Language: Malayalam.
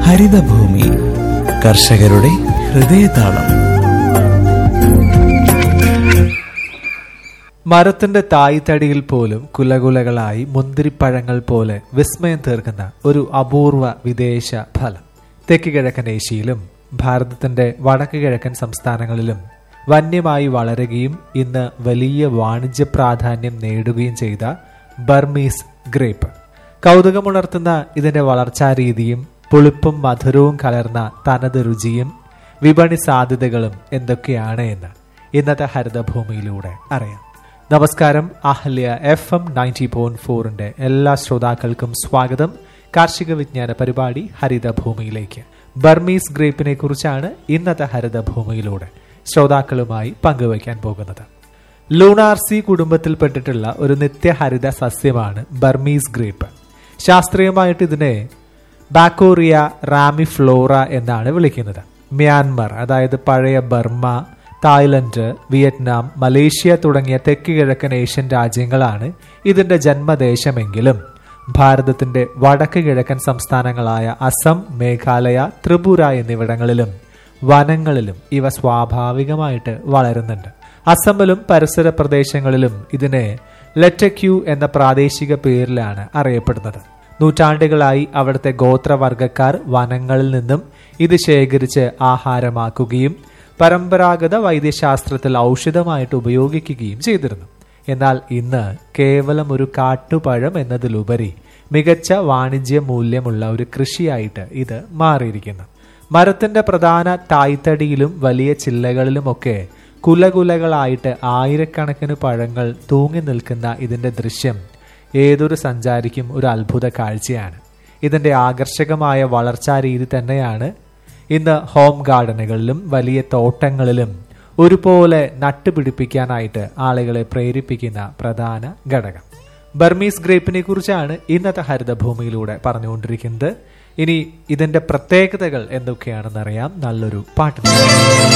ഹരിതഭൂമി കർഷകരുടെ ഹൃദയതാളം മരത്തിന്റെ തായ്തടിയിൽ പോലും കുലകുലകളായി മുന്തിരിപ്പഴങ്ങൾ പോലെ വിസ്മയം തീർക്കുന്ന ഒരു അപൂർവ വിദേശ ഫലം തെക്ക് കിഴക്കൻ ഏഷ്യയിലും ഭാരതത്തിന്റെ വടക്ക് കിഴക്കൻ സംസ്ഥാനങ്ങളിലും വന്യമായി വളരുകയും ഇന്ന് വലിയ വാണിജ്യ പ്രാധാന്യം നേടുകയും ചെയ്ത ബർമീസ് ഗ്രേപ്പ് കൗതുകമുണർത്തുന്ന ഇതിന്റെ വളർച്ചാ രീതിയും പുളിപ്പും മധുരവും കലർന്ന തനത് രുചിയും വിപണി സാധ്യതകളും എന്തൊക്കെയാണ് എന്ന് ഇന്നത്തെ ഹരിതഭൂമിയിലൂടെ അറിയാം നമസ്കാരം Ahalya F M ninety point ഫോറിന്റെ എല്ലാ ശ്രോതാക്കൾക്കും സ്വാഗതം കാർഷിക വിജ്ഞാന പരിപാടി ഹരിതഭൂമിയിലേക്ക് ബർമീസ് ഗ്രേപ്പിനെ കുറിച്ചാണ് ഇന്നത്തെ ഹരിതഭൂമിയിലൂടെ ശ്രോതാക്കളുമായി പങ്കുവയ്ക്കാൻ പോകുന്നത് ലൂണാർസി കുടുംബത്തിൽപ്പെട്ടിട്ടുള്ള ഒരു നിത്യഹരിത സസ്യമാണ് ബർമീസ് ഗ്രേപ്പ് ശാസ്ത്രീയമായിട്ട് ഇതിനെ ബാക്കോറിയ റാമിഫ്ലോറ എന്നാണ് വിളിക്കുന്നത് മ്യാൻമർ അതായത് പഴയ ബർമ്മ തായ്ലൻഡ് വിയറ്റ്നാം മലേഷ്യ തുടങ്ങിയ തെക്ക് കിഴക്കൻ ഏഷ്യൻ രാജ്യങ്ങളാണ് ഇതിന്റെ ജന്മദേശമെങ്കിലും ഭാരതത്തിന്റെ വടക്ക് കിഴക്കൻ സംസ്ഥാനങ്ങളായ അസം മേഘാലയ ത്രിപുര എന്നിവിടങ്ങളിലും വനങ്ങളിലും ഇവ സ്വാഭാവികമായിട്ട് വളരുന്നുണ്ട് അസമിലും പരിസര പ്രദേശങ്ങളിലും ഇതിനെ ലെറ്റക്യൂ എന്ന പ്രാദേശിക പേരിലാണ് അറിയപ്പെടുന്നത് നൂറ്റാണ്ടുകളായി അവിടുത്തെ ഗോത്രവർഗക്കാർ വനങ്ങളിൽ നിന്നും ഇത് ശേഖരിച്ച് ആഹാരമാക്കുകയും പരമ്പരാഗത വൈദ്യശാസ്ത്രത്തിൽ ഔഷധമായിട്ട് ഉപയോഗിക്കുകയും ചെയ്തിരുന്നു എന്നാൽ ഇന്ന് കേവലം ഒരു കാട്ടുപഴം എന്നതിലുപരി മികച്ച വാണിജ്യ മൂല്യമുള്ള ഒരു കൃഷിയായിട്ട് ഇത് മാറിയിരിക്കുന്നു മരത്തിന്റെ പ്രധാന തായ്തടിയിലും വലിയ ചില്ലകളിലുമൊക്കെ കുലകുലകളായിട്ട് ആയിരക്കണക്കിന് പഴങ്ങൾ തൂങ്ങി നിൽക്കുന്ന ഇതിന്റെ ദൃശ്യം ഏതൊരു സഞ്ചാരിക്കും ഒരു അത്ഭുത കാഴ്ചയാണ് ഇതിന്റെ ആകർഷകമായ വളർച്ചാ രീതി തന്നെയാണ് ഇന്ന് ഹോം ഗാർഡനുകളിലും വലിയ തോട്ടങ്ങളിലും ഒരുപോലെ നട്ടുപിടിപ്പിക്കാനായിട്ട് ആളുകളെ പ്രേരിപ്പിക്കുന്ന പ്രധാന ഘടകം ബർമീസ് ഗ്രേപ്പിനെ കുറിച്ചാണ് ഇന്നത്തെ ഹരിതഭൂമിയിലൂടെ പറഞ്ഞുകൊണ്ടിരിക്കുന്നത് ഇനി ഇതിന്റെ പ്രത്യേകതകൾ എന്തൊക്കെയാണെന്നറിയാം നല്ലൊരു പാട്ട്